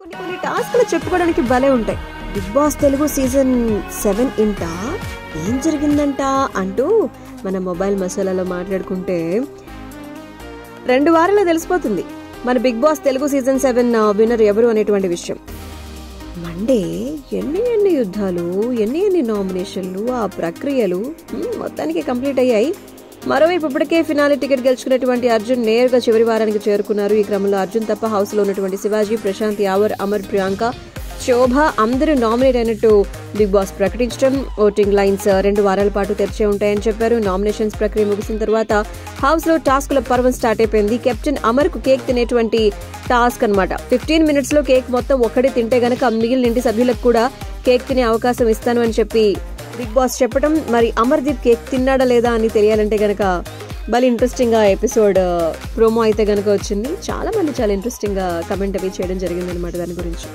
కొన్ని కొన్ని టాస్క్లు చెప్పుకోవడానికి భలే ఉంటాయి Bigg Boss Telugu season seven ఇంటా ఏం జరిగిందంట అంటూ మన మొబైల్ మసాలాలో మాట్లాడుకుంటే రెండు వారాల్లో తెలిసిపోతుంది మన Bigg Boss Telugu season seven winner ఎవరు అనేటువంటి విషయం మండే ఎన్ని ఎన్ని యుద్ధాలు ఎన్ని ఎన్ని నామినేషన్లు ఆ ప్రక్రియలు హ్మ్, మొత్తానికి కంప్లీట్ అయ్యాయి మరోవైపు ఇప్పటికే ఫినాలి టికెట్ గెలుచుకున్నటువంటి అర్జున్ నేరుగా చివరి వారానికి చేరుకున్నారు ఈ క్రమంలో అర్జున్ తప్ప హౌస్ లో ఉన్నటువంటి శివాజీ ప్రశాంత్ యావర్ అమర్ ప్రియాంక శోభ అందరూ నామినేట్ అయినట్టు బిగ్ బాస్ ప్రకటించడం ఓటింగ్ లైన్స్ రెండు వారాల పాటు తెరిచే ఉంటాయని చెప్పారు నామినేషన్స్ ప్రక్రియ ముగిసిన తర్వాత హౌస్ లో టాస్క్ల పర్వం స్టార్ట్ అయిపోయింది కెప్టెన్ అమర్ కు కేక్ తినేటువంటి టాస్క్ అన్నమాట ఫిఫ్టీన్ మినిట్స్ లో కేక్ మొత్తం ఒక్కడే తింటే గనక మిగిలిన ఇంటి సభ్యులకు కూడా కేక్ తినే అవకాశం ఇస్తాను అని చెప్పి బిగ్ బాస్ చెప్పడం మరి అమర్దీప్ కేక్ తిన్నాడా లేదా అని తెలియాలంటే గనక భలే ఇంట్రెస్టింగ్ గా ఎపిసోడ్ ప్రోమో అయితే గనక వచ్చింది చాలా మంది చాలా ఇంట్రెస్టింగ్ గా కమెంట్ అవి చేయడం జరిగింది అనమాట దాని గురించి